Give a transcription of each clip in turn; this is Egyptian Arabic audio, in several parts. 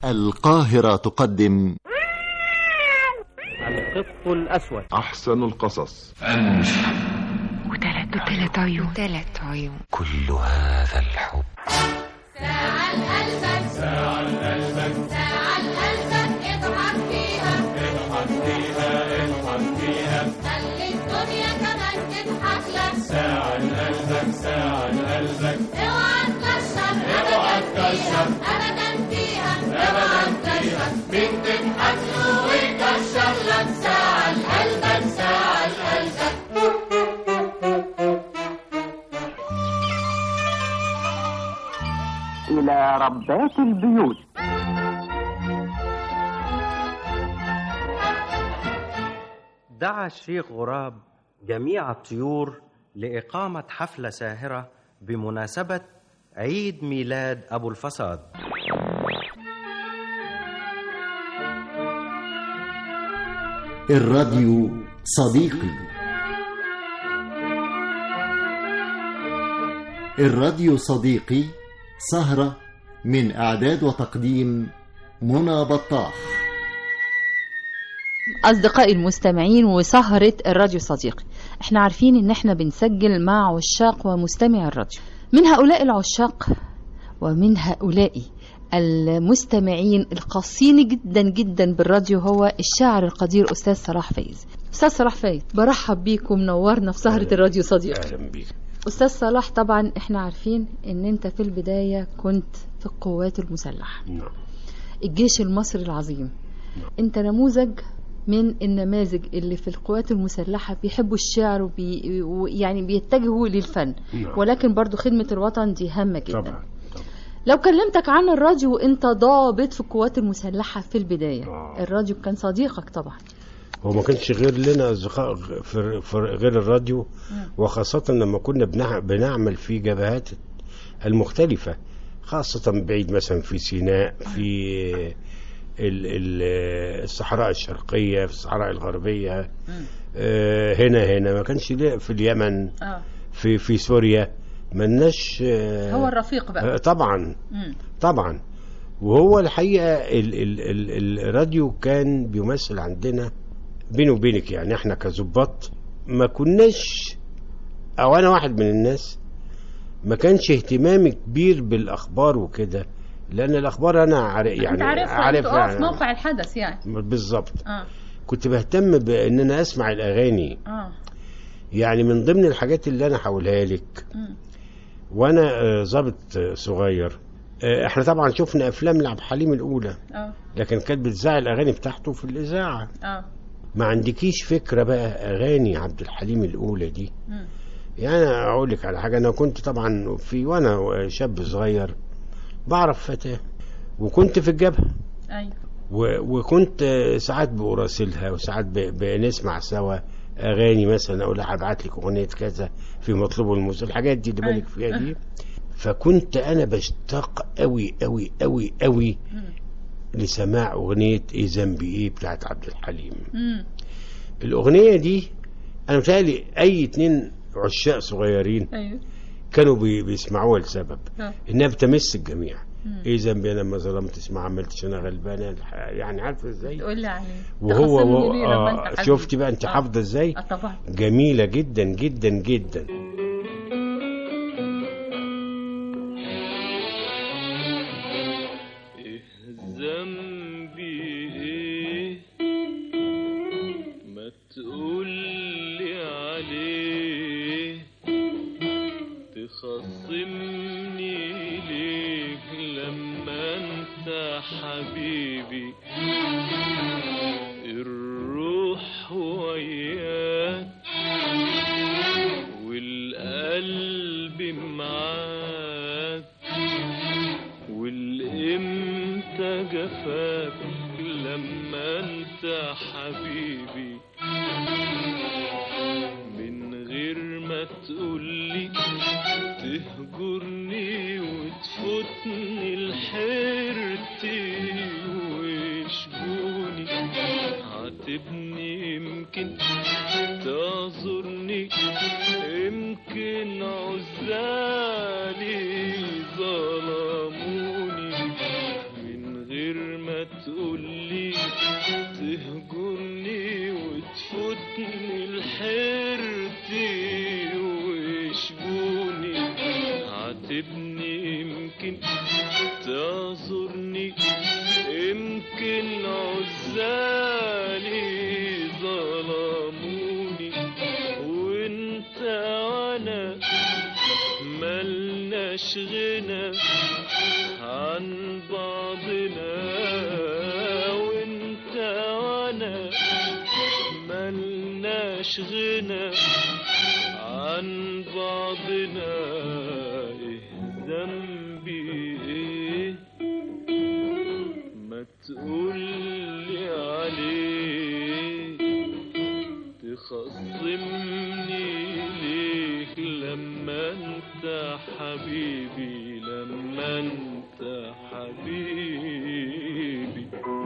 القاهرة تقدم القط الأسود أحسن القصص وثلاث وثلاث عيون ثلاث عيون كل هذا الحب ساعة قلبك ساعة قلبك ساعة قلبك اضحك فيها اضحك فيها اضحك فيها خلي الدنيا كمان تضحك لك ساعة قلبك ساعة قلبك اوعى تكشر اوعى تكشر ابدا فيها اوعى تكشر مين تضحك له ويكشر لك ساعة قلبك ساعة قلبك إلى ربات البيوت دعا الشيخ غراب جميع الطيور لإقامة حفلة ساهرة بمناسبة عيد ميلاد أبو الفساد الراديو صديقي الراديو صديقي سهرة من إعداد وتقديم منى بطاح أصدقائي المستمعين وسهرة الراديو صديقي احنا عارفين ان احنا بنسجل مع عشاق ومستمع الراديو من هؤلاء العشاق ومن هؤلاء المستمعين القاسين جدا جدا بالراديو هو الشاعر القدير أستاذ صلاح فايز أستاذ صلاح فايز برحب بيكم منورنا في سهرة الراديو صديقي اهلا بيك أستاذ صلاح طبعا احنا عارفين ان انت في البداية كنت في القوات المسلحة نعم الجيش المصري العظيم انت نموذج من النماذج اللي في القوات المسلحة بيحبوا الشعر وبي ويعني بيتجهوا للفن نعم. ولكن برضو خدمة الوطن دي هامة جدا طبعا لو كلمتك عن الراديو انت ضابط في القوات المسلحة في البداية آه. الراديو كان صديقك طبعا هو ما كانش غير لنا اصدقاء غ- في في غير الراديو وخاصة لما كنا بنع- بنعمل في جبهات المختلفة خاصة بعيد مثلا في سيناء في ال- ال- الصحراء الشرقية في الصحراء الغربية آه، هنا هنا ما كانش ليه في اليمن اه في في سوريا ملناش آه، هو الرفيق بقى آه، طبعا مم. طبعا وهو الحقيقة ال ال ال الراديو كان بيمثل عندنا بيني وبينك يعني احنا كظباط ما كناش او انا واحد من الناس ما كانش اهتمامي كبير بالاخبار وكده لان الاخبار انا عارف يعني انت عارفها انت اه في موقع الحدث يعني بالظبط اه كنت بهتم بان انا اسمع الاغاني اه يعني من ضمن الحاجات اللي انا هقولها لك مم. وانا آه، ضابط آه، صغير آه، احنا طبعا شفنا افلام لعبد الحليم الاولى اه لكن كانت بتذاع الاغاني بتاعته في الاذاعه اه ما عندكيش فكره بقى اغاني عبد الحليم الاولى دي مم. يعني اقول لك على حاجه انا كنت طبعا في وانا شاب صغير بعرف فتاه وكنت في الجبهه ايوه و- وكنت آه، ساعات براسلها وساعات ب- بنسمع سوا اغاني مثلا اقول لها هبعت لك اغنيه كذا في مطلوب الموسيقى الحاجات دي اللي بالك فيها دي فكنت انا بشتاق قوي قوي قوي قوي لسماع اغنيه ايه ذنبي ايه بتاعت عبد الحليم مم. الاغنيه دي انا متهيألي اي اتنين عشاق صغيرين ايوه كانوا بي- بيسمعوها لسبب آه. انها بتمس الجميع ايه ذنبي انا لما ظلمتش ما عملتش انا غلبانه الح- يعني عارفه ازاي تقول لي عليه وهو تخصمني و... ليه لما آه انت حبيبي؟ شفتي بقى انت آه. حافظه ازاي اه طبعا جميله جدا جدا جدا ذنبي ايه ما تقولي عليه تخصمني ليه لما انت حبيبي الروح وياك والقلب معاك والامتى جفاك لما انت حبيبي من غير ما تقولي تهجرني وتفوتني لحيرتي وشجوني عاتبني يمكن تعذرني يمكن عزالي ظلموني من غير ما تقولي تهجرني وتفوتني لحيرتي ويشبوني عاتبني يمكن تعذرني يمكن عزالي ظلموني وانت وانا ملناش غنى عن بعضنا وانت وانا ملناش غنى عن بعضنا ايه ذنبي ايه ما تقولي عليه تخصمني ليك لما انت حبيبي لما انت حبيبي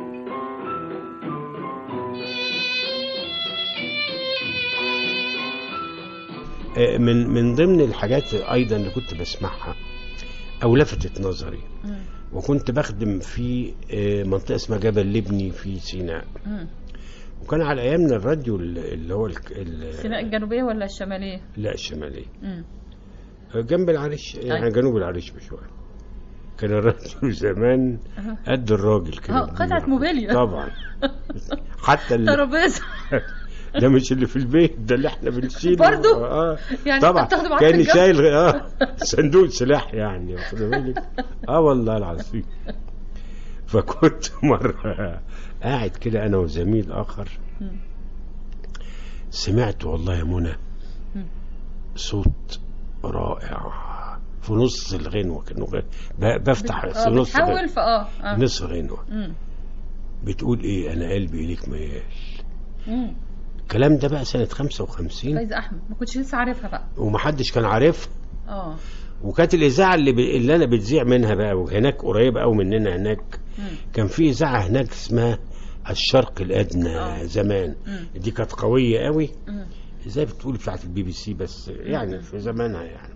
آه، من من ضمن الحاجات ايضا اللي كنت بسمعها او لفتت نظري وكنت بخدم في آه، منطقه اسمها جبل لبني في سيناء مم. وكان على ايامنا الراديو ال- اللي هو الك- ال- سيناء الجنوبية ولا الشمالية؟ لا الشماليه مم. آه، جنب العريش يعني أيوة. جنوب العريش بشويه كان الراديو زمان أها. قد الراجل كده اه قطعة موبيليا طبعا حتى ال- ترابيزة ده مش اللي في البيت ده اللي احنا بنشيله برضو؟ اه يعني طبعا أنت بتاخده معاك كان في الجو؟ شايل اه صندوق سلاح يعني واخد بالك اه والله العظيم فكنت مره قاعد كده انا وزميل اخر مم. سمعت والله يا منى مم. صوت رائع في نص الغنوه كانه غ- ب- بفتح بت- في اه نص بتحول الغنوة. في اه اه نص غنوه مم. بتقول ايه انا قلبي اليك ميال مم. الكلام ده بقى سنه 55 فايزة أحمد ما كنتش لسه عارفها بقى ومحدش كان عارفها اه وكانت الاذاعه اللي, ب... اللي انا بتذيع منها بقى وهناك قريبه قوي مننا هناك مم. كان في اذاعه هناك اسمها الشرق الادنى آه. زمان مم. دي كانت قويه قوي مم. زي بتقول بتاعت البي بي سي بس يعني في زمانها يعني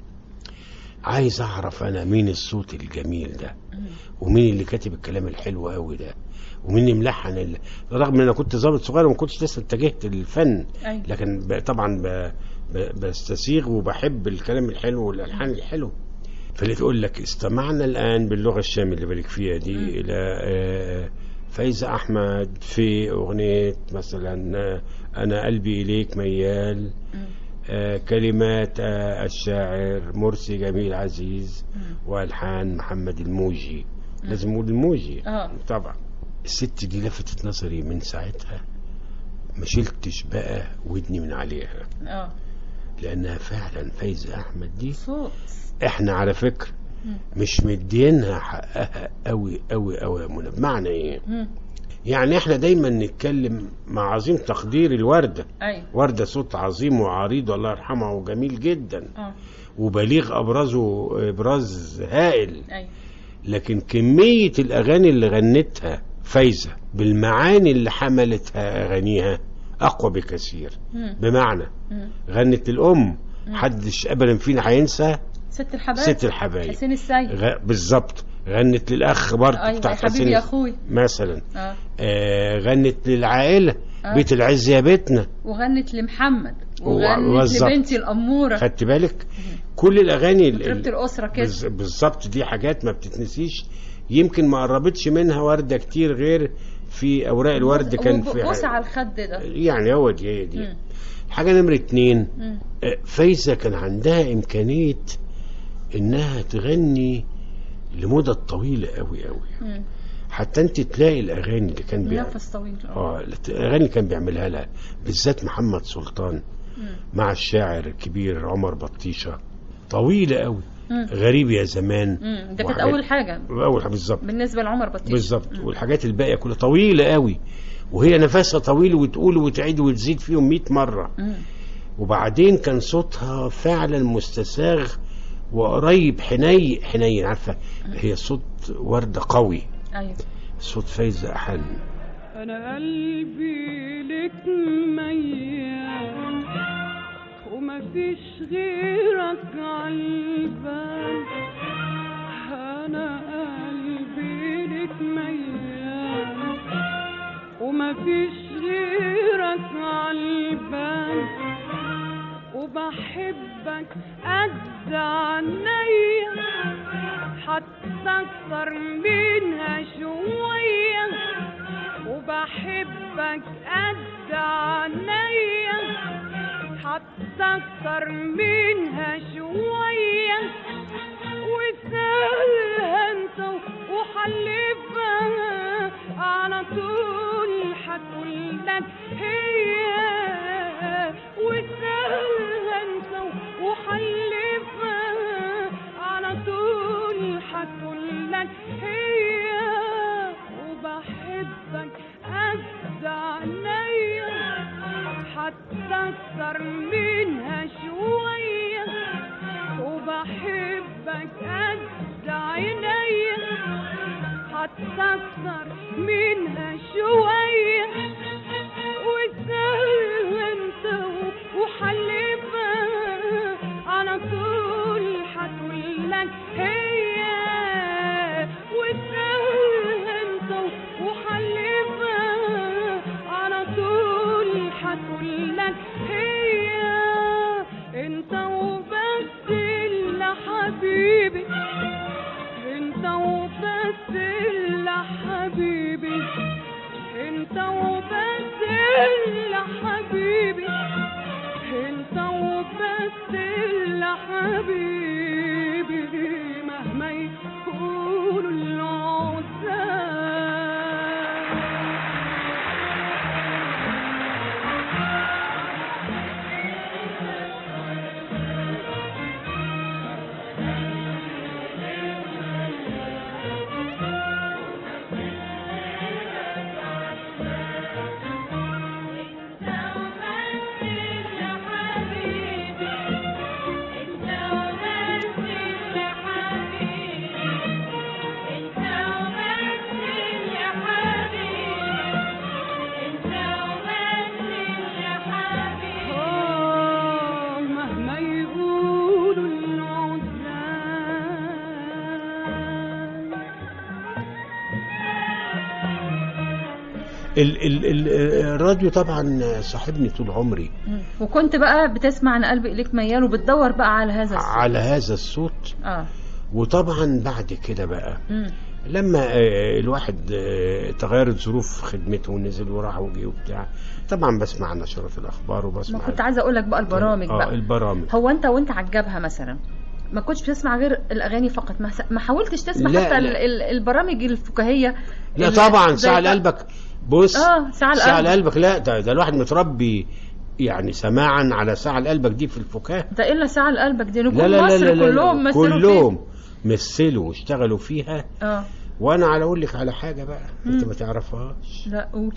عايز اعرف انا مين الصوت الجميل ده ومين اللي كاتب الكلام الحلو قوي ده ومين اللي ملحن ال... رغم ان انا كنت ظابط صغير وما كنتش لسه اتجهت للفن أيوة. لكن ب... طبعا ب... ب... بستسيغ وبحب الكلام الحلو والالحان الحلو فاللي تقول لك استمعنا الان باللغه الشاميه اللي بالك فيها دي الى آه، فايزة احمد في اغنيه مثلا آه، انا قلبي اليك ميال آه، كلمات آه، الشاعر مرسي جميل عزيز والحان محمد الموجي لازم نقول الموجي اه طبعا الست دي لفتت نظري من ساعتها ما شلتش بقى ودني من عليها اه لانها فعلا فايزة احمد دي صوت احنا على فكرة مش مدينها حقها قوي قوي قوي يا منى بمعنى ايه مم. يعني احنا دايما نتكلم مع عظيم تقدير الوردة ايوه وردة صوت عظيم وعريض الله يرحمها وجميل جدا اه وبليغ ابرزه ابراز هائل ايوه لكن كمية الاغاني اللي غنتها فايزة بالمعاني اللي حملتها اغانيها اقوى بكثير مم. بمعنى مم. غنت الام حدش ابدا فينا هينسى ست الحبايب ست الحبايب حسين السيد غ... بالظبط غنت للاخ برضه ايوه بتاع يا حبيبي حسين يا اخوي مثلا اه آه غنت للعائله آه. بيت العز يا بيتنا وغنت لمحمد و- وغنت بالظبط. لبنتي الاموره خدت بالك كل الاغاني ال- ربط الاسره كده بز- بالظبط دي حاجات ما بتتنسيش يمكن ما قربتش منها ورده كتير غير في اوراق الورد كان في بص على الخد ده يعني هو دي هي دي مم. حاجه نمره اتنين مم. آه، فايزه كان عندها امكانيه انها تغني لمدة طويلة قوي قوي مم. حتى انت تلاقي الاغاني اللي كان بيعمل نفس طويل اه اه الاغاني اللي كان بيعملها لها بالذات محمد سلطان مم. مع الشاعر الكبير عمر بطيشه طويله قوي مم. غريب يا زمان مم. ده كانت وحاجات- اول حاجه اول حاجه بالظبط بالنسبه لعمر بطيش بالظبط والحاجات الباقيه كلها طويله قوي وهي نفسها طويل وتقول وتعيد وتزيد فيهم 100 مره مم. وبعدين كان صوتها فعلا مستساغ وقريب حنين حنين عارفه هي صوت ورده قوي ايوه صوت فايزه احن انا قلبي لك ميال وما فيش غيرك عالبال انا قلبي لك ميال ومفيش غيرك عالبال وبحبك قد عينيا حتى اكتر منها شوية وبحبك قد عينيا حتى اكتر منها شوية وسهلها انت وحلفها على طول هتقولك هي وسهلها انت وحلفها على طول هتقولك هي وبحبك قد عينيا حتى اكتر منها شوية وبحبك قد عينيا حتى اكتر منها شوية وسهل انت وحلفها على طول هتقولك هي وسهل انت وحلفها على طول هتقولك هي انت وبس اللي حبيبي انت وبس اللي حبيبي انت وبس اللي حبيبي انت وبس اللي حبيبي مهما يقولوا العزاب آه، مهما يقولوا العزاب ال ال ال الراديو طبعا صاحبني طول عمري وكنت بقى بتسمع عن قلبي إليك ميال وبتدور بقى على هذا الصوت على هذا الصوت اه وطبعا بعد كده بقى مم. لما آه، الواحد آه، تغيرت ظروف خدمته ونزل وراح وجي وبتاع طبعا بسمع نشرات الاخبار ما وبسمع كنت عايزه اقول لك بقى البرامج اه بقى البرامج هو انت وانت على الجبهه مثلا ما كنتش بتسمع غير الاغاني فقط ما, ما حاولتش تسمع لا، حتى لا. ال- ال- البرامج الفكاهيه لا اللي طبعا زي ساعة ف- لقلبك بص اه ساعه ساعة القلب لقلبك لا ده, ده الواحد متربي يعني سماعا على ساعة لقلبك دي في الفكاهة ده الا ساعه لقلبك دي نجوم لا لا لا مصر لا, لا, كلهم لا مثلوا كلهم مثلوا واشتغلوا فيها فيه. اه وانا على اقول لك على حاجه بقى انت ما تعرفهاش لا قول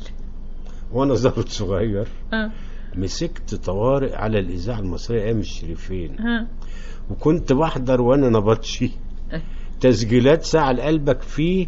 وانا ظابط صغير اه مسكت طوارئ على الاذاعه المصريه ايام الشريفين ها وكنت بحضر وانا نبطشي إيه. تسجيلات ساعة لقلبك في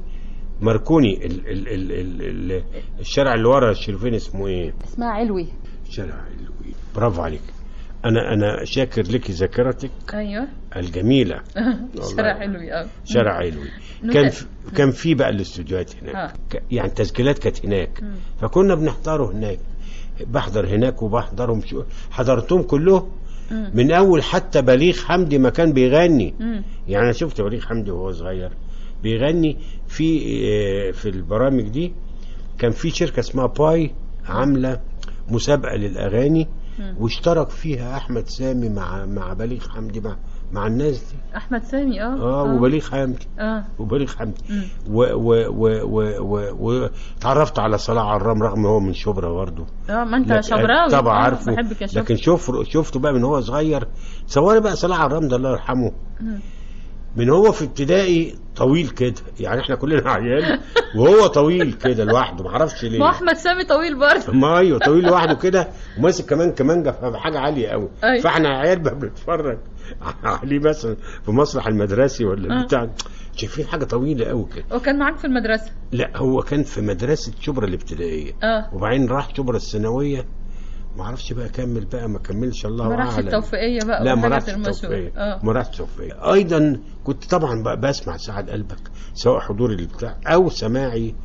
مركوني ال ال ال ال ال الشارع اللي ورا الشريفين اسمه ايه؟ اسمها علوي شارع علوي برافو عليك انا انا شاكر لك ذاكرتك ايوه الجميله شارع علوي اه شارع علوي نوتة. كان في كان في بقى الاستوديوهات هناك آه. ك- يعني تسجيلات كانت هناك فكنا بنحضره هناك بحضر هناك وبحضرهم شو حضرتهم كلهم مم. من اول حتى بليغ حمدي ما كان بيغني مم. يعني انا شفت بليغ حمدي وهو صغير بيغني في آه، في البرامج دي كان في شركه اسمها باي عامله مسابقه للاغاني واشترك فيها احمد سامي مع مع بليغ حمدي مع مع الناس دي احمد سامي اه اه وبليغ حمدي اه وبليغ حمدي مم. و و و و و وتعرفت على صلاح عرام رغم هو من شبرا برضه اه ما انت لك- شبراوي طبعا آه، عارفه بحبك يا لكن شبرا شوف شفته بقى من هو صغير تصوري بقى صلاح عرام ده الله يرحمه مم. من هو في ابتدائي طويل كده يعني احنا كلنا عيال وهو طويل كده لوحده معرفش ما ليه احمد سامي طويل برضه ما ايوه طويل لوحده كده وماسك كمان كمانجه بحاجه عاليه قوي أيوة. فاحنا عيال بقى بنتفرج عليه مثلا في مسرح المدرسي ولا آه. بتاع شايفين حاجه طويله قوي كده وكان معاك في المدرسه لا هو كان في مدرسه شبرا الابتدائيه اه وبعدين راح شبرا الثانويه ما اعرفش بقى كمل بقى ما كملش الله ما راحش اعلم التوفيقيه بقى لا ما والحاجات راحش المشهورة. التوفيقية اه ما راحش التوفيقية أيضا كنت طبعا بقى بسمع سعد قلبك سواء حضوري للبتاع أو سماعي مم.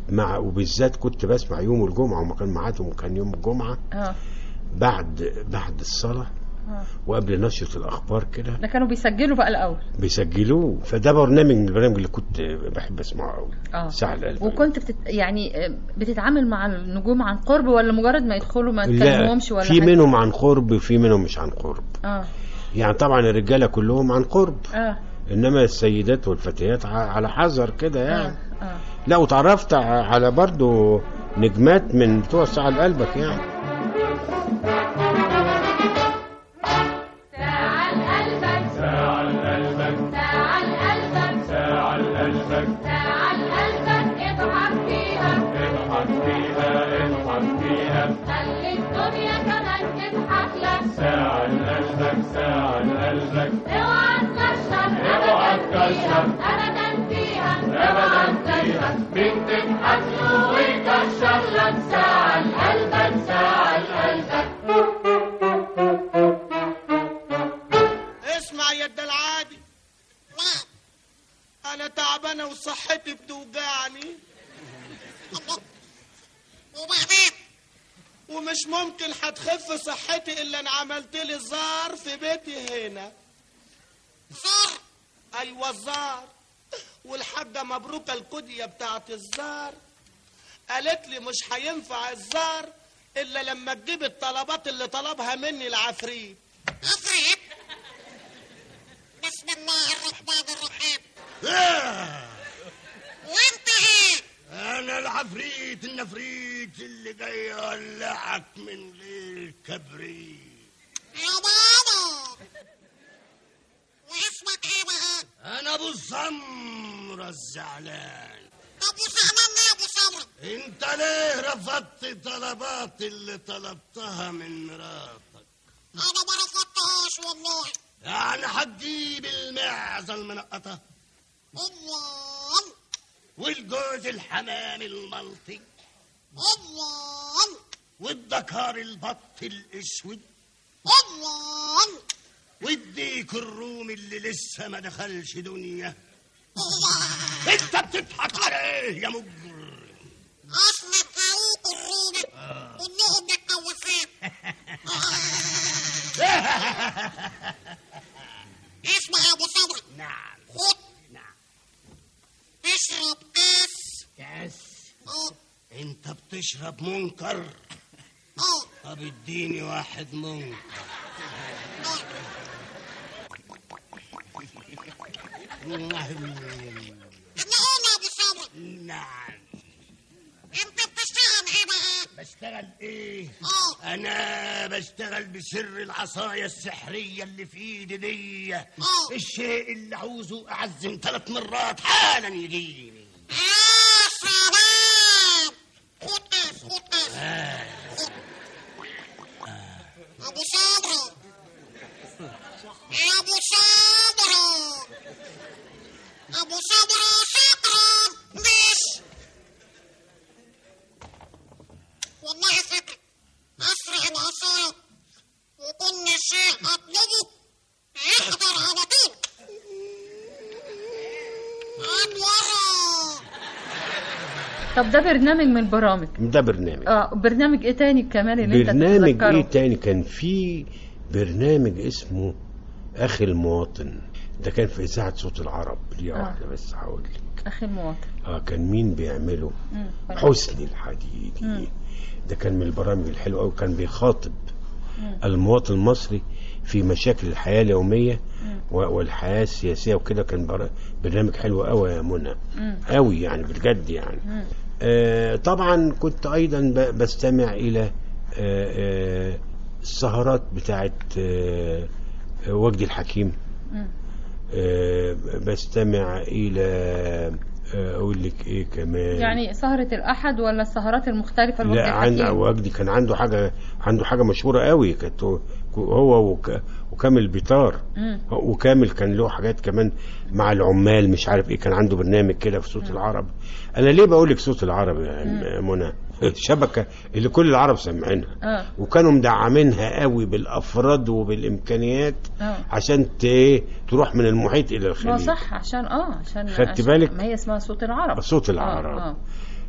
مع وبالذات كنت بسمع يوم الجمعه وما كان ميعادهم كان يوم الجمعه اه بعد بعد الصلاه آه. وقبل نشره الاخبار كده ده كانوا بيسجلوا بقى الاول بيسجلوه فده برنامج من البرامج اللي كنت بحب اسمعه قوي اه ساعة القلب وكنت بتت... يعني آه، بتتعامل مع النجوم عن قرب ولا مجرد ما يدخلوا ما لا تكلمهمش ولا في حاجة؟ منهم عن قرب في منهم مش عن قرب اه يعني طبعا الرجاله كلهم عن قرب اه انما السيدات والفتيات ع- على حذر كده اه يعني اه لا وتعرفت ع- على برضو نجمات من بتوع ساعة لقلبك يعني ساعة لقلبك ساعة لقلبك ساعة لقلبك ساعة لقلبك ساعة لقلبك اضحك فيها اضحك فيها اضحك فيها خلي الدنيا كمان تضحك لك ساعة لقلبك ساعة لقلبك اوعى تكشر اوعى ابدا فيها تكشر. ابدا فيها ابدا فيها مين تضحك له ويكشر لك ساعة لقلبك ساعة لقلبك اسمع يا العادي انا تعبانه وصحتي بتوجعني ومش ممكن هتخف صحتي الا ان عملت لي زار في بيتي هنا زار ايوه الزار والحاجه مبروكه الكديه بتاعت الزار قالت لي مش هينفع الزار الا لما تجيب الطلبات اللي طلبها مني العفريت بسم الله الرحمن الرحيم آه. وانت ايه انا العفريت النفريت اللي جاي اولعك من غير كبريت عبادة واسمك ايه بقى انا ابو الزمرة الزعلان طب وزعلان ليه يا ابو سمرة انت ليه رفضت طلبات اللي طلبتها من مراتك انا ما رفضتهاش والله يعني هتجيب المعزة المنقطة الله والجوز الحمام الملطي الله والدكار البط الاسود الله والديك الرومي اللي لسه ما دخلش دنيا الله انت بتضحك عليه يا مجر اصل الطاووق الرومي كلهم متطوفين اسمع يا ابو سمرة نعم خد نعم اشرب كاس كاس اه انت بتشرب منكر اه طب اديني واحد منكر احنا قلنا يا ابو سمرة نعم انت بتشتغل ايه بقى بشتغل ايه اه انا بشتغل بسر العصاية السحرية اللي في ايدي دي اه الشيء اللي عاوزه اعزم ثلاث مرات حالا يجيني يا سلام خد كاس خد كاس خد. ابو سمرة يا ابو سمرة ابو سمرة شكرا مش والله فكرة اسرع العصاية وكل شيء اطلبه يحضر على طول عن ورا طب ده برنامج من البرامج ده برنامج اه برنامج ايه تاني كمان اللي انت برنامج تتذكره؟ ايه تاني كان في برنامج اسمه اخي المواطن ده كان في اذاعه صوت العرب دي آه. واحده بس هقول لك اخي المواطن اه كان مين بيعمله مم. حسني الحديدي مم. ده كان من البرامج الحلوه قوي كان بيخاطب مم. المواطن المصري في مشاكل الحياه اليوميه مم. و- والحياه السياسيه وكده كان بر- برنامج حلو قوي يا منى مم. قوي يعني بجد يعني مم. آه، طبعا كنت ايضا ب- بستمع الى آه، آه، السهرات بتاعت آه، آه، وجدي الحكيم مم. آه، بستمع الى آه، اقول لك ايه كمان يعني سهرة الأحد ولا السهرات المختلفة لوجدي لا عند الحكيم؟ وجدي كان عنده حاجه عنده حاجه مشهوره قوي كانت هو- هو وك- وكامل بيطار مم. وكامل كان له حاجات كمان مع العمال مش عارف ايه كان عنده برنامج كده في صوت العرب انا ليه بقول لك صوت العرب يا منى الشبكه اللي كل العرب سامعينها اه وكانوا مدعمينها قوي بالافراد وبالامكانيات اه عشان ت- إيه، تروح من المحيط الى ما الخليج صح عشان اه عشان خدت عشان- بالك؟ ما هي اسمها صوت العرب صوت العرب. اه, آه.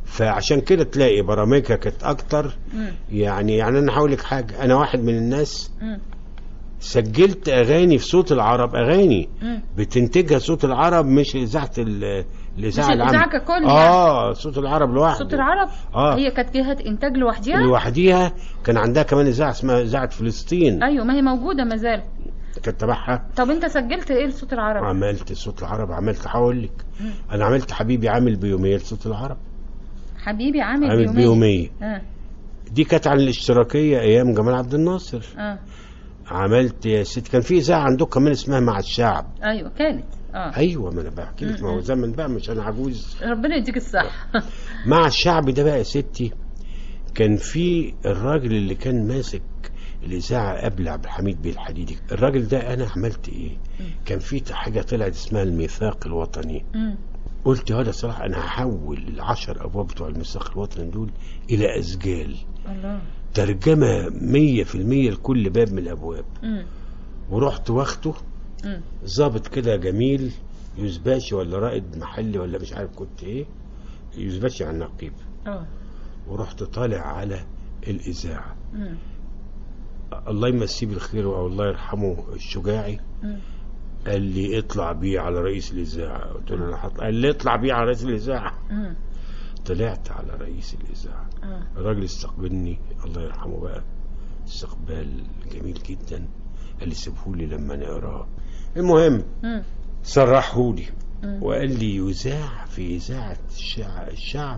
فعشان كده تلاقي برامجها كانت اكتر مم. يعني يعني انا هقول لك حاجه انا واحد من الناس مم. سجلت اغاني في صوت العرب اغاني مم. بتنتجها صوت العرب مش اذاعه ال- الاذاعه مش العامه الإذاعة ككل اه صوت العرب لوحده صوت العرب آه. هي كانت جهة إنتاج لوحديها لوحديها كان عندها كمان اذاعه اسمها اذاعه فلسطين أيوة ما هي موجودة ما زال كانت تبعها طب أنت سجلت إيه لصوت العرب عملت صوت العرب عملت هقول لك مم. انا عملت حبيبي عامل بيوميه لصوت العرب حبيبي عامل عامل بيومية بيوميه آه. دي كانت عن الاشتراكيه ايام جمال عبد الناصر آه. عملت يا ست كان في اذاعه عندكم كمان اسمها مع الشعب أيوة كانت آه. ايوه ما انا بحكي لك ما هو مم. زمن بقى مش انا عجوز ربنا يديك الصحة مع الشعب ده بقى يا ستي كان في الراجل اللي كان ماسك الاذاعه قبل عبد الحميد بيه الحديدي الراجل ده انا عملت ايه كان في حاجه طلعت اسمها الميثاق الوطني مم. قلت هذا صراحه انا هحول العشر ابواب بتوع الميثاق الوطني دول الى اسجال الله ترجمه مية في المية لكل باب من الابواب مم. ورحت واخده مم. ظابط كده جميل يوزباشي ولا رائد محلي ولا مش عارف كنت ايه يوزباشي على النقيب آه. ورحت طالع على الإذاعة مم. الله يمسيه بالخير أو الله يرحمه الشجاعي مم. قال لي اطلع بيه على رئيس الإذاعة قلت له أنا هطلع قال لي اطلع بيه على رئيس الإذاعة مم. طلعت على رئيس الإذاعة آه. الراجل استقبلني الله يرحمه بقى استقبال جميل جدا قال لي سيبهولي لما نقراه المهم مم. صرحهولي مم. وقال لي يذاع في إذاعة الشع- الشعب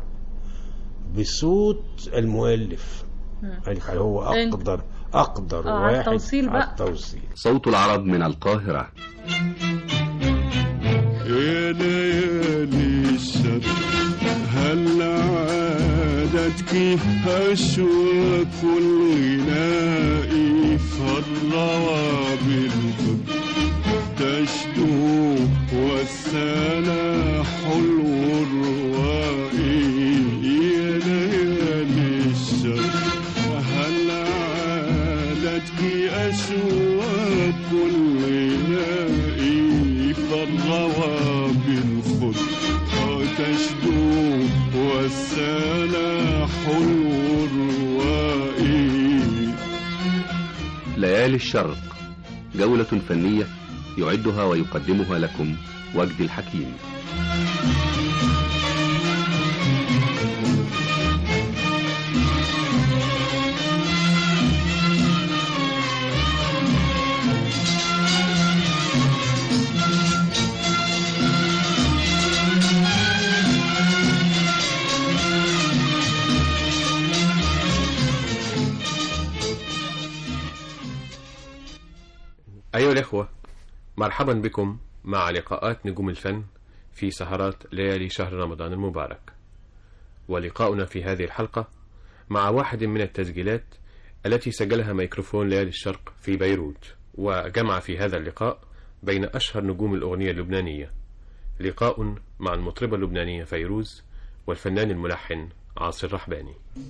بصوت المؤلف مم. قال لي هو أنت- أقدر أقدر آه، على واحد التوصيل على بقى. التوصيل صوت العرب من القاهرة يا ليالي الشر هل عادتك أشواك الغناء فالروى بالقد تشدو والثنا حلو الرواء يا ليالي الشر هل عادتك أشواك الغناء فالروى بالخد تشدو والثنا حلو الرواء ليالي الشرق جولة فنية يعدها ويقدمها لكم وجد الحكيم أيها الإخوة مرحبا بكم مع لقاءات نجوم الفن في سهرات ليالي شهر رمضان المبارك ولقاؤنا في هذه الحلقة مع واحد من التسجيلات التي سجلها ميكروفون ليالي الشرق في بيروت وجمع في هذا اللقاء بين أشهر نجوم الأغنية اللبنانية لقاء مع المطربة اللبنانية فيروز والفنان الملحن عاصر رحباني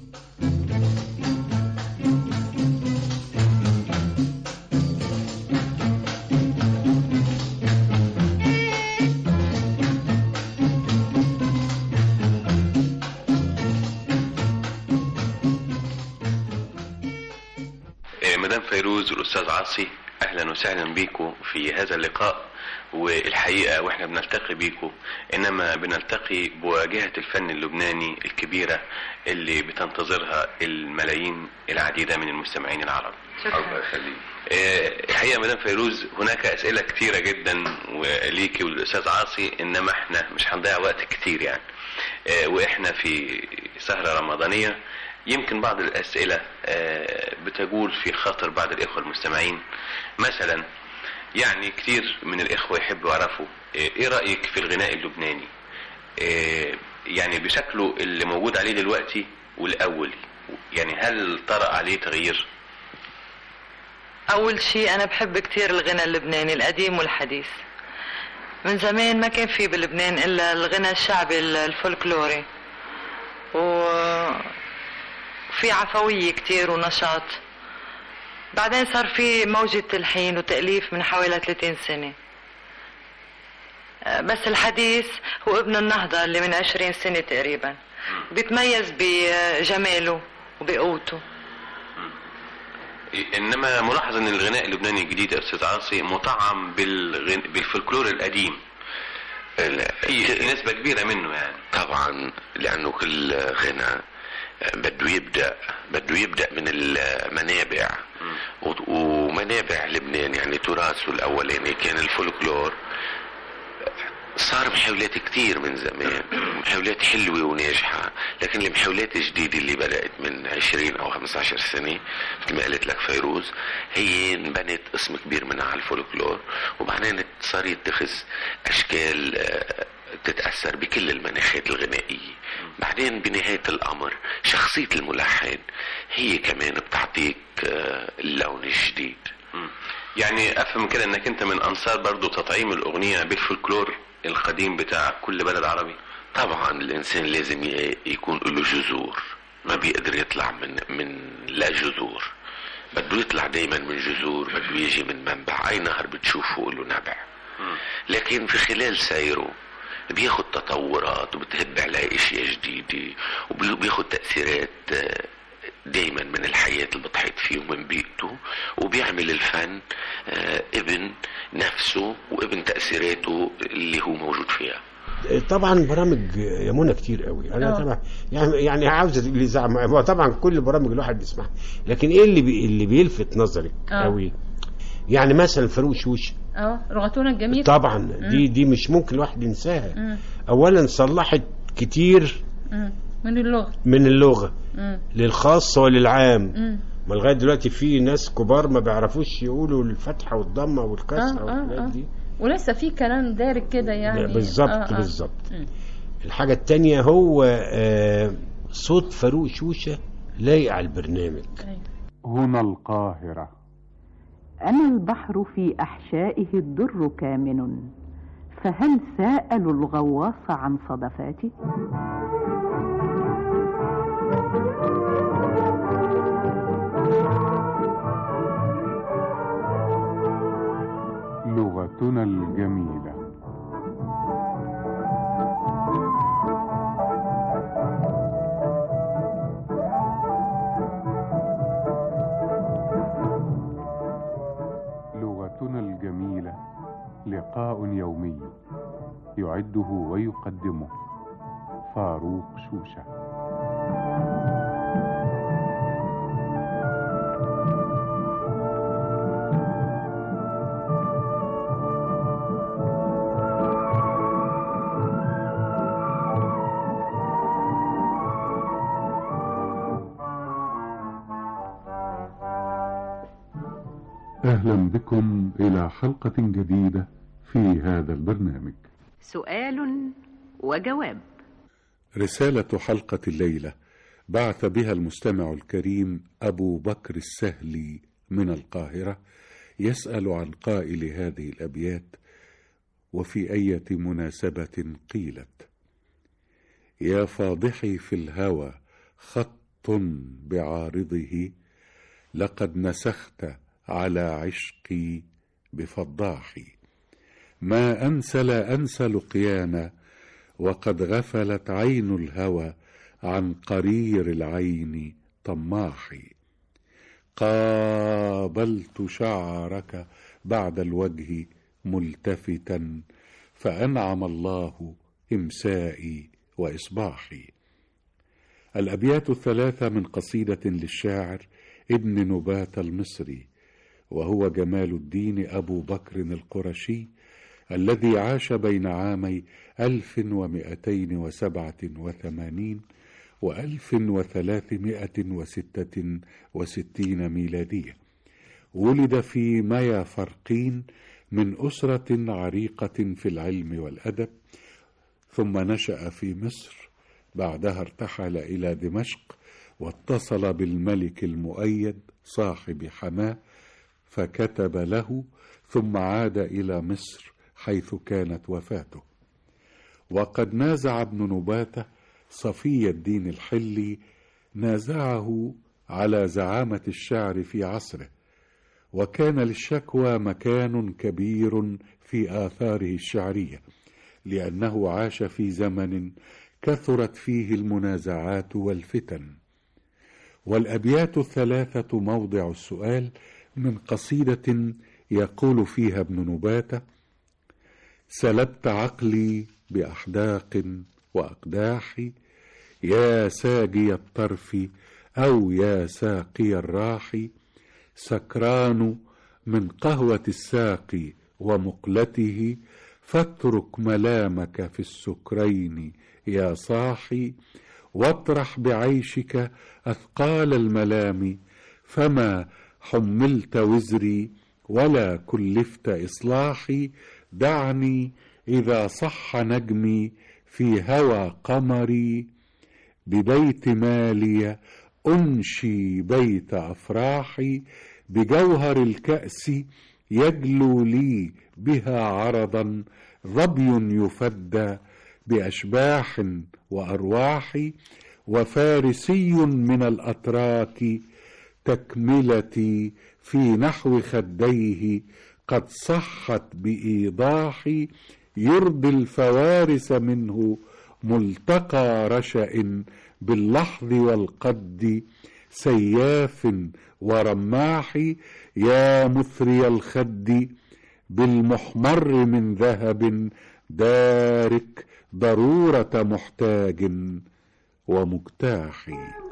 آه، مدام فيروز والأستاذ عاصي أهلا وسهلا بيكم في هذا اللقاء والحقيقة وإحنا بنلتقي بيكم إنما بنلتقي بواجهة الفن اللبناني الكبيرة اللي بتنتظرها الملايين العديدة من المستمعين العرب الله يخليك آه، الحقيقة مدام فيروز هناك أسئلة كتيرة جدا وليكي وللأستاذ عاصي إنما إحنا مش هنضيع وقت كتير يعني آه، وإحنا في سهرة رمضانية يمكن بعض الأسئلة آه، بتجول في خاطر بعض الإخوة المستمعين مثلا يعني كتير من الإخوة يحبوا يعرفوا آه، إيه رأيك في الغناء اللبناني آه، يعني بشكله اللي موجود عليه دلوقتي والأول يعني هل طرأ عليه تغيير أول شيء أنا بحب كتير الغنى اللبناني القديم والحديث من زمان ما كان في بلبنان إلا الغنى الشعبي الفولكلوري وفي عفوية كتير ونشاط بعدين صار في موجة تلحين وتأليف من حوالي 30 سنة آه، بس الحديث هو ابن النهضة اللي من 20 سنة تقريبا بيتميز بجماله وبقوته انما ملاحظ ان الغناء اللبناني الجديد يا استاذ عاصي مطعم بالغن... بالفلكلور القديم في نسبة كبيرة منه يعني طبعا لانه كل غنى بده يبدا بده يبدا من المنابع و- ومنابع لبنان يعني تراثه الاولاني كان الفولكلور صار محاولات كتير من زمان محاولات حلوة وناجحة لكن المحاولات الجديدة اللي بدأت من 20 أو 15 سنة مثل ما قالت لك فيروز هي انبنت اسم كبير منها على الفولكلور وبعدين صار يتخذ أشكال آه، تتأثر بكل المناخات الغنائية بعدين بنهاية الأمر شخصية الملحن هي كمان بتعطيك آه، اللون الجديد يعني افهم كده انك انت من انصار برضو تطعيم الاغنية بالفلكلور القديم بتاع كل بلد عربي طبعا الانسان لازم ي- يكون له جذور ما بيقدر يطلع من من لا جذور بده يطلع دايما من جذور بده يجي من منبع اي نهر بتشوفه له نبع لكن في خلال سيره بياخد تطورات وبتهب عليه اشياء جديدة وبياخد تأثيرات آه، دايما من الحياة اللي بتحيط فيه ومن بيئته وبيعمل الفن آه، ابن نفسه وابن تأثيراته اللي هو موجود فيها طبعا برامج يا منى كتير قوي انا آه. طبعا يعني يعني عاوز اللي زعم هو طبعا كل برامج الواحد بيسمعها لكن ايه اللي بي اللي بيلفت نظرك آه. قوي يعني مثلا فاروق شوش اه لغتنا الجميلة طبعا مم. دي دي مش ممكن الواحد ينساها مم. اولا صلحت كتير مم. من اللغة من اللغه مم. للخاص وللعام مم. ما لغايه دلوقتي في ناس كبار ما بيعرفوش يقولوا الفتحه والضمه والكسره آه، آه، والحاجات آه. دي ولسه في كلام دارج كده يعني بالظبط آه، آه. بالظبط مم. الحاجة التانية هو آه، صوت فاروق شوشة لايق على البرنامج هنا القاهرة أنا البحر في أحشائه الدر كامن فهل سألوا الغواص عن صدفاتي؟ لغتنا الجميلة لغتنا الجميلة لقاء يومي يعده ويقدمه فاروق شوشه أهلا بكم إلى حلقة جديدة في هذا البرنامج سؤال وجواب رسالة حلقة الليلة بعث بها المستمع الكريم أبو بكر السهلي من القاهرة يسأل عن قائل هذه الأبيات وفي أية مناسبة قيلت يا فاضحي في الهوى خط بعارضه لقد نسخت على عشقي بفضاحي ما أنسى لا أنسى لقيانا وقد غفلت عين الهوى عن قرير العين طماحي قابلت شعرك بعد الوجه ملتفتا فأنعم الله إمسائي وإصباحي الأبيات الثلاثة من قصيدة للشاعر ابن نبات المصري وهو جمال الدين أبو بكر القرشي الذي عاش بين عامي ألف ومائتين وسبعة وثمانين وألف وثلاثمائة وستة وستين ميلادية ولد في مايا فرقين من أسرة عريقة في العلم والأدب ثم نشأ في مصر بعدها ارتحل إلى دمشق واتصل بالملك المؤيد صاحب حماه فكتب له ثم عاد إلى مصر حيث كانت وفاته وقد نازع ابن نباتة صفي الدين الحلي نازعه على زعامة الشعر في عصره وكان للشكوى مكان كبير في آثاره الشعرية لأنه عاش في زمن كثرت فيه المنازعات والفتن والابيات الثلاثه موضع السؤال من قصيده يقول فيها ابن نباته سلبت عقلي باحداق واقداح يا ساقي الطرف او يا ساقي الراح سكران من قهوه الساقي ومقلته فاترك ملامك في السكرين يا صاحي واطرح بعيشك اثقال الملام فما حملت وزري ولا كلفت اصلاحي دعني اذا صح نجمي في هوى قمري ببيت مالي انشي بيت افراحي بجوهر الكاس يجلو لي بها عرضا ظبي يفدى باشباح وارواح وفارسي من الاتراك تكملتي في نحو خديه قد صحت بايضاح يرضي الفوارس منه ملتقى رشا باللحظ والقد سياف ورماح يا مثري الخد بالمحمر من ذهب دارك ضروره محتاج ومجتاح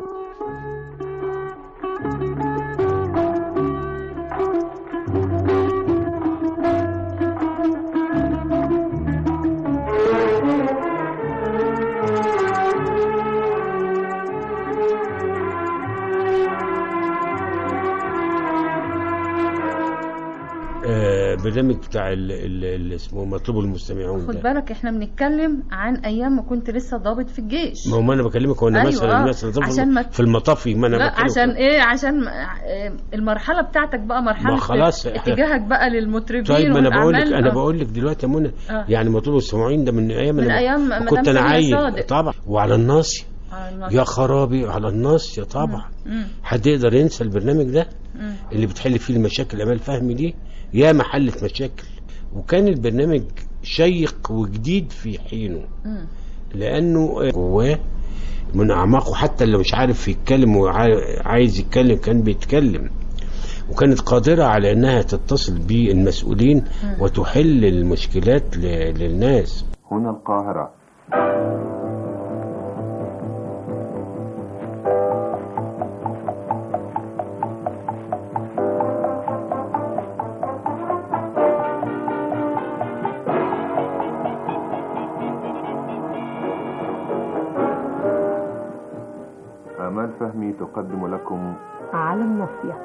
آه، برنامج بتاع ال- ال- اللي اسمه مطلوب المستمعون خد ده بالك احنا بنتكلم عن ايام ما كنت لسه ضابط في الجيش ما هو ما انا بكلمك هو انا أيوة، مثلا آه، مثلا طب عشان ما- في المطافي ما انا لا بكلمك عشان ايه عشان آه، المرحله بتاعتك بقى مرحله ما خلاص، إحنا- اتجاهك بقى للمطربين طيب ما انا بقول لك والأعمال. انا آه. بقول لك دلوقتي يا منى آه. يعني مطلوب المستمعين ده من ايام من أنا- أيام مدام كنت انا سمية عيل صادق. طبعا وعلى الناصيه على الناصية. يا خرابي على الناصيه طبعا مم. حد يقدر ينسى البرنامج ده مم. اللي بتحل فيه المشاكل امال فهمي دي يا محلة مشاكل وكان البرنامج شيق وجديد في حينه مم. لانه جواه من اعماقه حتى اللي مش عارف يتكلم وعايز يتكلم كان بيتكلم وكانت قادرة على انها تتصل بالمسؤولين وتحل المشكلات ل- للناس هنا القاهرة آمال فهمي تقدم لكم على الناصية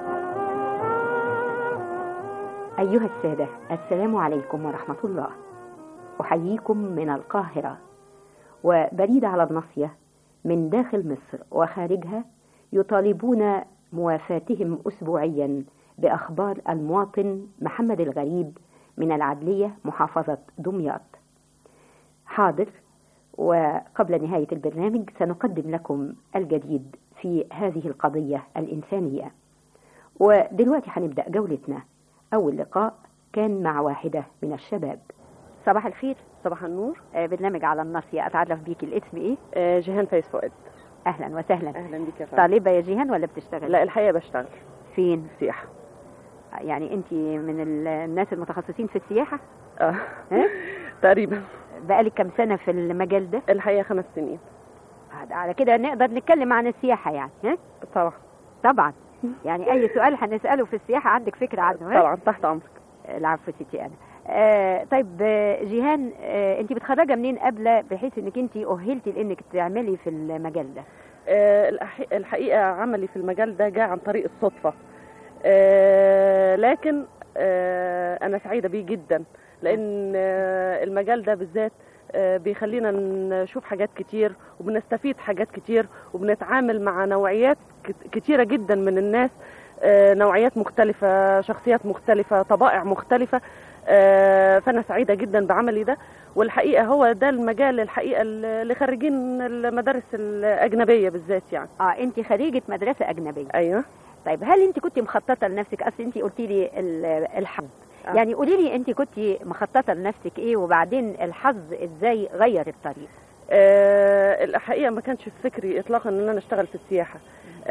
أيها السادة السلام عليكم ورحمة الله أحييكم من القاهرة وبريد على الناصية من داخل مصر وخارجها يطالبون موافاتهم أسبوعيا بأخبار المواطن محمد الغريب من العدلية محافظة دمياط حاضر وقبل نهاية البرنامج سنقدم لكم الجديد في هذه القضية الإنسانية ودلوقتي هنبدأ جولتنا أول لقاء كان مع واحدة من الشباب صباح الخير صباح النور آه، برنامج على الناصية أتعرف بيك الاسم إيه؟ آه، جيهان فايز فؤاد أهلا وسهلا اهلا بيك يا فندم طالبة يا جيهان ولا بتشتغل؟ لا الحقيقه بشتغل فين؟ سياحه يعني أنت من ال- الناس المتخصصين في السياحة؟ اه ها؟ تقريبا بقالك كم سنة في المجال ده؟ الحقيقه خمس سنين على كده نقدر نتكلم عن السياحة يعني ها؟ طبعا طبعا يعني أي سؤال هنسأله في السياحة عندك فكرة عنه ها؟ طبعا تحت امرك العفو ستي أنا آه طيب آه، جيهان آه انت متخرجه منين قبل بحيث انك انت اهلتي لانك تعملي في المجال ده آه، الحقيقة- الحقيقه عملي في المجال ده جاء عن طريق الصدفه آه، لكن آه، انا سعيده بيه جدا لان آه، المجال ده بالذات آه، بيخلينا نشوف حاجات كتير وبنستفيد حاجات كتير وبنتعامل مع نوعيات كت- كتيره جدا من الناس آه، نوعيات مختلفه شخصيات مختلفه طبائع مختلفه آه، فانا سعيده جدا بعملي ده والحقيقه هو ده المجال الحقيقه اللي خريجين المدارس الاجنبيه بالذات يعني اه انت خريجه مدرسه اجنبيه ايوه طيب هل انت كنت مخططه لنفسك اصل انت قلتي لي ال- الحظ آه. يعني قولي لي انت كنت مخططه لنفسك ايه وبعدين الحظ ازاي غير الطريق آه، الحقيقه ما كانش في فكري اطلاقا ان انا اشتغل في السياحه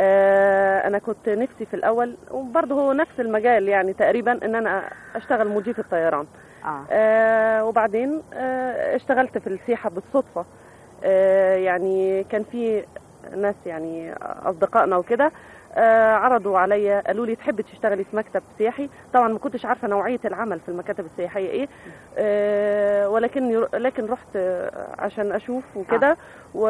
آه، انا كنت نفسي في الاول وبرضه هو نفس المجال يعني تقريبا ان انا اشتغل مضيف الطيران آه. آه وبعدين آه اشتغلت في السياحه بالصدفه آه يعني كان في ناس يعني اصدقائنا وكده آه عرضوا عليا قالوا لي تحبي تشتغلي في مكتب سياحي طبعا ما كنتش عارفه نوعيه العمل في المكاتب السياحيه ايه آه ولكن لكن رحت آه، عشان اشوف وكده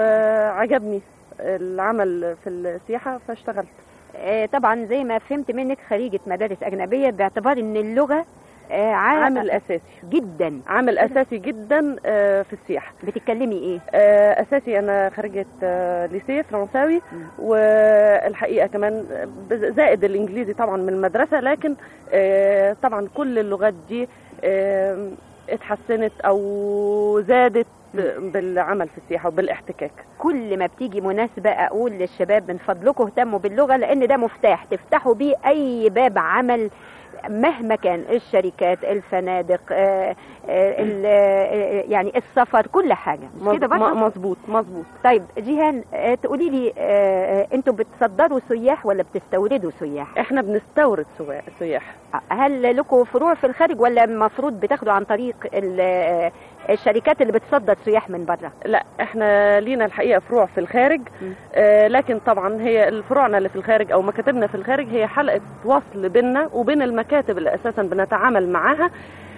وعجبني العمل في السياحه فاشتغلت آه، طبعا زي ما فهمت منك خريجة مدارس أجنبية باعتبار إن اللغة آه، عا- عامل اساسي جدا عامل اساسي جدا آه، في السياحه بتتكلمي ايه آه، اساسي انا خريجه آه، ليسيه فرنساوي والحقيقه كمان بز- زائد الانجليزي طبعا من المدرسه لكن آه، طبعا كل اللغات دي آه، اتحسنت او زادت بالعمل في السياحه وبالاحتكاك كل ما بتيجي مناسبة أقول للشباب من فضلكم اهتموا باللغة لأن ده مفتاح تفتحوا بيه أي باب عمل مهما كان الشركات الفنادق آه، آه، ال- آه، يعني السفر كل حاجة مش كده برضه مظبوط مظبوط طيب جيهان آه، تقولي لي آه، آه، انتوا بتصدروا سياح ولا بتستوردوا سياح احنا بنستورد سوا- سياح هل لكم فروع في الخارج ولا المفروض بتاخدوا عن طريق ال- آه، الشركات اللي بتصدر سياح من بره لا احنا لينا الحقيقه فروع في الخارج آه لكن طبعا هي الفروعنا اللي في الخارج او مكاتبنا في الخارج هي حلقه وصل بيننا وبين المكاتب اللي اساسا بنتعامل معاها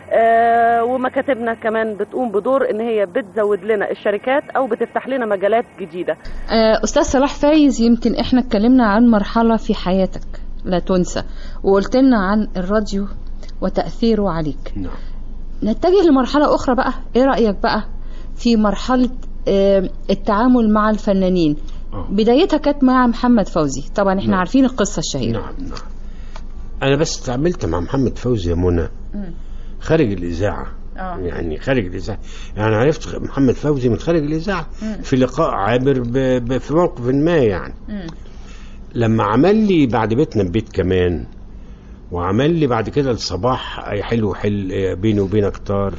آه ومكاتبنا كمان بتقوم بدور ان هي بتزود لنا الشركات او بتفتح لنا مجالات جديده آه، أستاذ صلاح فايز يمكن إحنا اتكلمنا عن مرحلة في حياتك لا تنسى وقلت لنا عن الراديو وتأثيره عليك نعم نتجه لمرحلة أخرى بقى إيه رأيك بقى في مرحلة آه، التعامل مع الفنانين بدايتها كانت مع محمد فوزي طبعا احنا نعم. عارفين القصة الشهيرة نعم نعم انا بس اتعاملت مع محمد فوزي يا منى مم. خارج الاذاعه آه. يعني خارج الاذاعه يعني عرفت محمد فوزي من خارج الاذاعه مم. في لقاء عابر ب... ب... في موقف ما يعني مم. لما عمل لي بعد بيتنا ببيت كمان وعمل لي بعد كده الصباح أي حلو حل بيني وبينك طار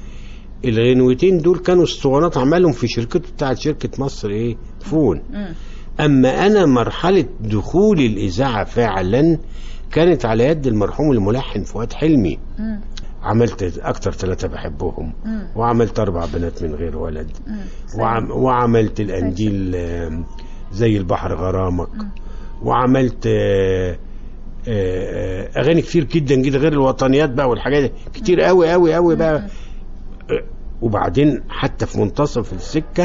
الغنوتين دول كانوا اسطوانات عملهم في شركته بتاعت شركة مصر ايه فون مم. اما انا مرحلة دخولي الاذاعة فعلا كانت على يد المرحوم الملحن فؤاد حلمي مم. عملت اكتر ثلاثة بحبهم مم. وعملت اربع بنات من غير ولد مم. وعم وعملت القنديل آم، زي البحر غرامك وعملت آه، آه، آه، اغاني كتير جدا جدا غير الوطنيات بقى والحاجات دي كتير قوي قوي قوي بقى آه، وبعدين حتى في منتصف السكه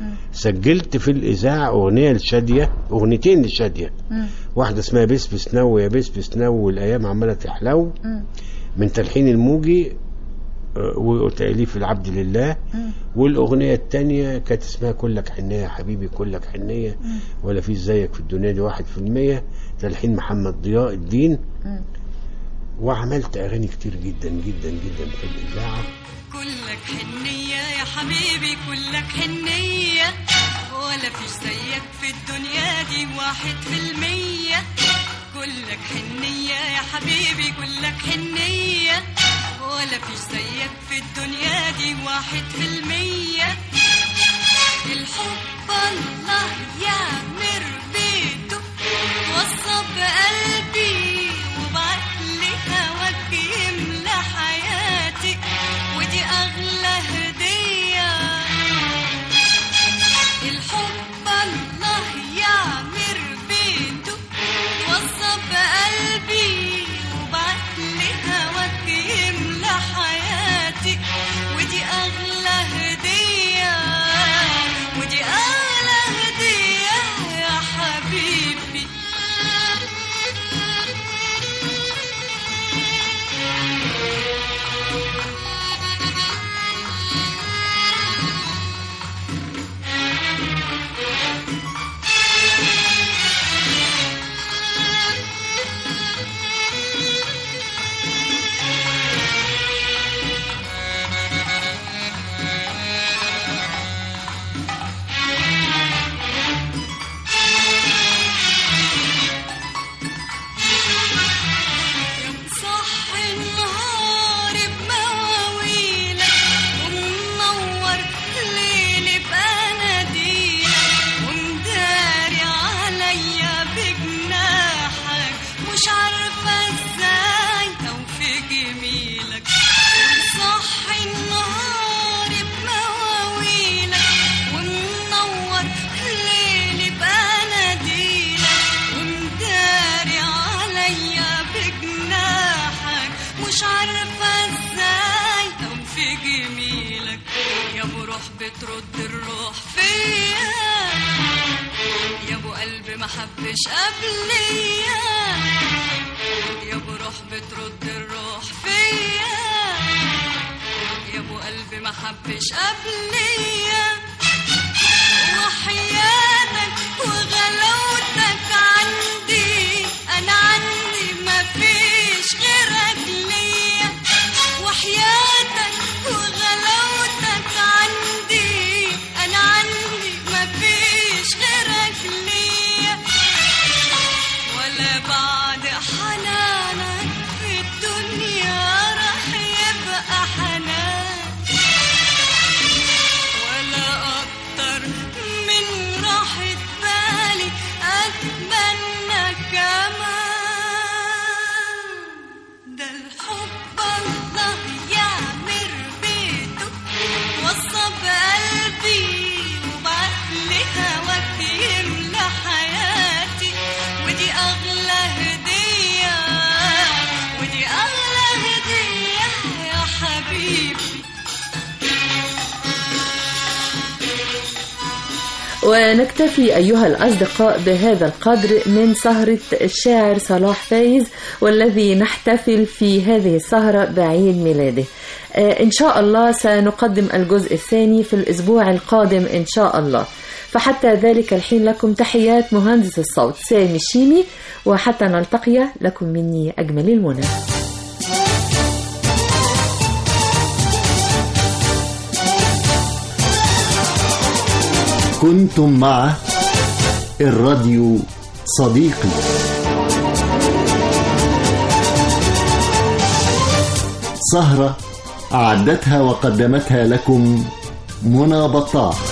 سجلت في الاذاعه اغنيه لشاديه اغنيتين لشاديه مم. واحده اسمها بسبس نو يا بسبس نو والايام عماله تحلو مم. من تلحين الموجي آه، وتأليف العبد لله والأغنية التانية كانت اسمها كلك حنية يا حبيبي كلك حنية ولا في زيك في الدنيا دي واحد في المية تلحين محمد ضياء الدين مم. وعملت أغاني كتير جدا جدا جدا في الإذاعة كلك حنية يا حبيبي كلك حنية ولا فيش زيك في الدنيا دي واحد في المية كلك حنية يا حبيبي كلك حنية ولا فيش زيك في الدنيا دي واحد في المية الحب الله يعمر بيته وصى بقلبي وبعت لي هواك يملى حياتي ودي أغلى هدية الحب الله يعمر بيته وصى بقلبي وبعت لي هواك يملى حياتي ودي أغلى هدية ودي أغلى هدية يا قلب ما حبش قبليا يا ابو روح بترد الروح فيا يا ابو قلبي ما حبش قبليا وحياتك وغلاوتك عندي انا عندي ما فيش غيرك ليا وحياتك وغلاوتك عندي انا عندي ما فيش غيرك ليا ولا بعد حنانك في الدنيا راح يبقى حنان ولا أكتر من راحة بالي أتمنى كمان ده الحب الله يعمر بيته وصى بقلبي وبعت لي هواك يملى حياتي ودي أغلى هدية ودي أغلى هدية يا حبيبي ونكتفي أيها الأصدقاء بهذا القدر من سهرة الشاعر صلاح فايز والذي نحتفل في هذه السهرة بعيد ميلاده آه، إن شاء الله سنقدم الجزء الثاني في الأسبوع القادم إن شاء الله فحتى ذلك الحين لكم تحيات مهندس الصوت سامي الشيمي وحتى نلتقي لكم مني أجمل المنى كنتم مع الراديو صديقي سهرة أعدتها وقدمتها لكم منى بطاح